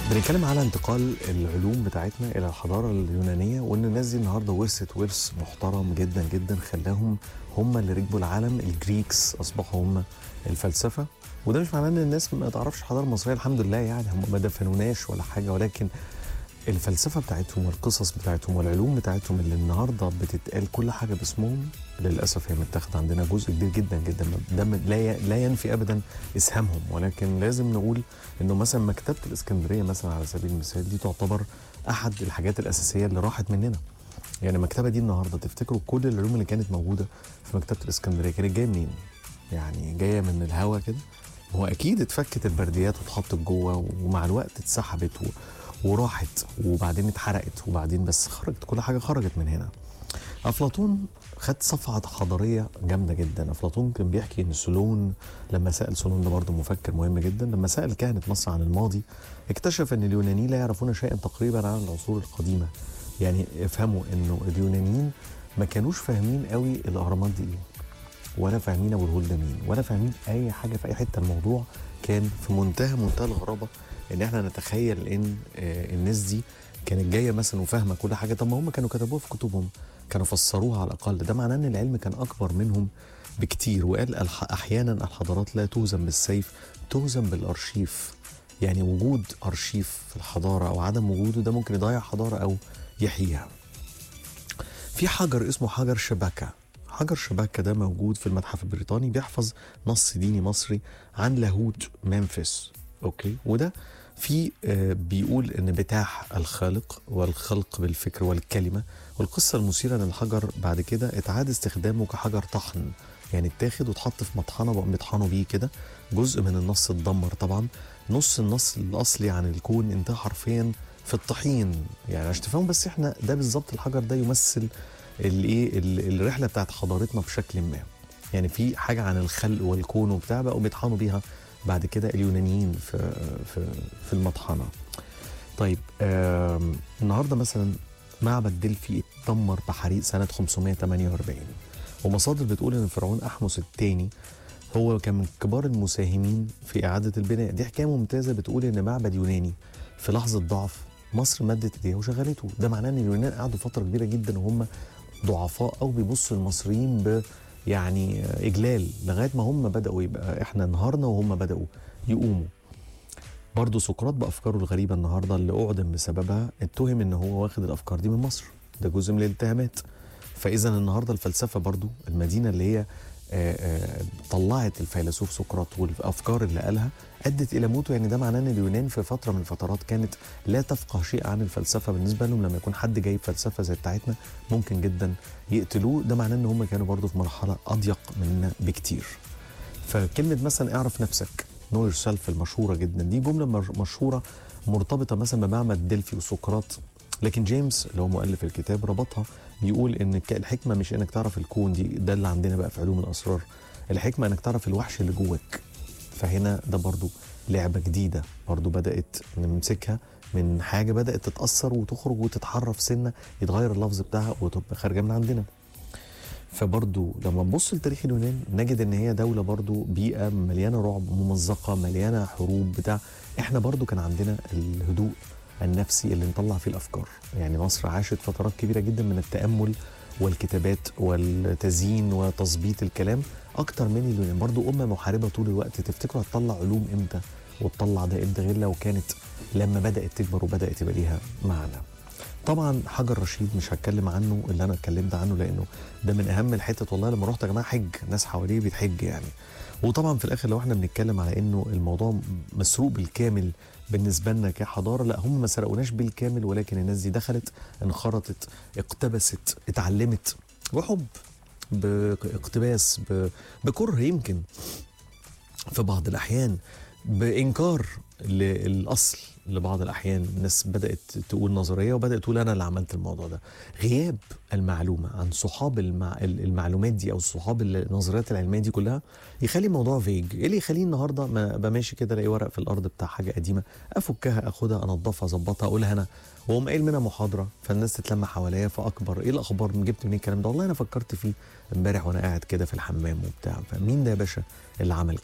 بنتكلم على انتقال العلوم بتاعتنا الى الحضاره اليونانيه وان الناس دي النهارده ورثت ورث محترم جدا جدا خلاهم هم اللي ركبوا العالم الجريكس اصبحوا هم الفلسفه وده مش معناه ان الناس ما تعرفش الحضاره المصريه الحمد لله يعني هم ما دفنوناش ولا حاجه ولكن الفلسفه بتاعتهم والقصص بتاعتهم والعلوم بتاعتهم اللي النهارده بتتقال كل حاجه باسمهم للاسف هي متاخده عندنا جزء كبير جدا جدا ده لا لا ينفي ابدا اسهامهم ولكن لازم نقول انه مثلا مكتبه الاسكندريه مثلا على سبيل المثال دي تعتبر احد الحاجات الاساسيه اللي راحت مننا يعني المكتبه دي النهارده تفتكروا كل العلوم اللي كانت موجوده في مكتبه الاسكندريه كانت جايه منين؟ يعني جايه من الهوا كده هو اكيد اتفكت البرديات واتحطت جوه ومع الوقت اتسحبت و... وراحت وبعدين اتحرقت وبعدين بس خرجت كل حاجه خرجت من هنا افلاطون خد صفعه حضاريه جامده جدا افلاطون كان بيحكي ان سولون لما سال سولون ده برضه مفكر مهم جدا لما سال كهنه مصر عن الماضي اكتشف ان اليونانيين لا يعرفون شيئا تقريبا عن العصور القديمه يعني افهموا انه اليونانيين ما كانوش فاهمين قوي الاهرامات دي ايه ولا فاهمين ابو الهول ده مين ولا فاهمين اي حاجه في اي حته الموضوع كان في منتهى منتهى الغرابه ان احنا نتخيل ان الناس دي كانت جايه مثلا وفاهمه كل حاجه طب ما هم كانوا كتبوها في كتبهم كانوا فسروها على الاقل ده معناه ان العلم كان اكبر منهم بكتير وقال احيانا الحضارات لا توزن بالسيف توزن بالارشيف يعني وجود ارشيف في الحضاره او عدم وجوده ده ممكن يضيع حضاره او يحييها في حجر اسمه حجر شبكه حجر شبكه ده موجود في المتحف البريطاني بيحفظ نص ديني مصري عن لاهوت منفس اوكي وده في بيقول ان بتاع الخالق والخلق بالفكر والكلمه والقصه المثيره ان الحجر بعد كده اتعاد استخدامه كحجر طحن يعني اتاخد واتحط في مطحنه بقوا بيطحنوا بيه كده جزء من النص اتدمر طبعا نص النص الاصلي عن الكون انتهى حرفيا في الطحين يعني عشان تفهموا بس احنا ده بالظبط الحجر ده يمثل الايه الرحله بتاعت حضارتنا بشكل ما يعني في حاجه عن الخلق والكون وبتاع بقوا بيطحنوا بيها بعد كده اليونانيين في في في المطحنه. طيب النهارده مثلا معبد دلفي اتدمر بحريق سنه 548 ومصادر بتقول ان فرعون احمس الثاني هو كان من كبار المساهمين في اعاده البناء، دي حكايه ممتازه بتقول ان معبد يوناني في لحظه ضعف مصر مدت ايديها وشغلته، ده معناه ان اليونان قعدوا فتره كبيره جدا وهم ضعفاء او بيبصوا المصريين ب يعني اجلال لغايه ما هم بداوا يبقى احنا انهارنا وهم بداوا يقوموا برضه سقراط بافكاره الغريبه النهارده اللي اعدم بسببها اتهم ان هو واخد الافكار دي من مصر ده جزء من الاتهامات فاذا النهارده الفلسفه برضه المدينه اللي هي آآ آآ طلعت الفيلسوف سقراط والافكار اللي قالها ادت الى موته يعني ده معناه ان اليونان في فتره من الفترات كانت لا تفقه شيء عن الفلسفه بالنسبه لهم لما يكون حد جايب فلسفه زي بتاعتنا ممكن جدا يقتلوه ده معناه ان هم كانوا برضه في مرحله اضيق مننا بكتير فكلمه مثلا اعرف نفسك نو يور سيلف المشهوره جدا دي جمله مشهوره مرتبطه مثلا بمعبد دلفي وسقراط لكن جيمس اللي هو مؤلف الكتاب ربطها بيقول ان الحكمه مش انك تعرف الكون دي ده اللي عندنا بقى في علوم الاسرار الحكمه انك تعرف الوحش اللي جواك فهنا ده برضو لعبه جديده برضو بدات نمسكها من حاجه بدات تتاثر وتخرج وتتحرف سنه يتغير اللفظ بتاعها وتبقى خارجه من عندنا فبرضو لما نبص لتاريخ اليونان نجد ان هي دوله برضو بيئه مليانه رعب ممزقه مليانه حروب بتاع احنا برضو كان عندنا الهدوء النفسي اللي نطلع فيه الافكار يعني مصر عاشت فترات كبيره جدا من التامل والكتابات والتزيين وتظبيط الكلام اكتر من اليونان برضو امه محاربه طول الوقت تفتكروا هتطلع علوم امتى وتطلع ده امتى غير لو كانت لما بدات تكبر وبدات يبقى ليها معنى طبعا حجر رشيد مش هتكلم عنه اللي انا اتكلمت عنه لانه ده من اهم الحتت والله لما رحت يا جماعه حج ناس حواليه بتحج يعني وطبعا في الاخر لو احنا بنتكلم على انه الموضوع مسروق بالكامل بالنسبه لنا كحضاره لا هم ما سرقوناش بالكامل ولكن الناس دي دخلت انخرطت اقتبست اتعلمت وحب باقتباس بكره يمكن في بعض الاحيان بانكار للاصل لبعض الاحيان الناس بدات تقول نظريه وبدات تقول انا اللي عملت الموضوع ده غياب المعلومه عن صحاب المع... المعلومات دي او صحاب النظريات العلميه دي كلها يخلي الموضوع فيج ايه اللي يخليني النهارده ما ابقى ماشي كده الاقي ورق في الارض بتاع حاجه قديمه افكها اخدها انضفها اظبطها اقولها انا واقوم قايل منها محاضره فالناس تتلم حواليا فاكبر ايه الاخبار جبت منين الكلام ده والله انا فكرت فيه امبارح وانا قاعد كده في الحمام وبتاع فمين ده يا باشا اللي عمل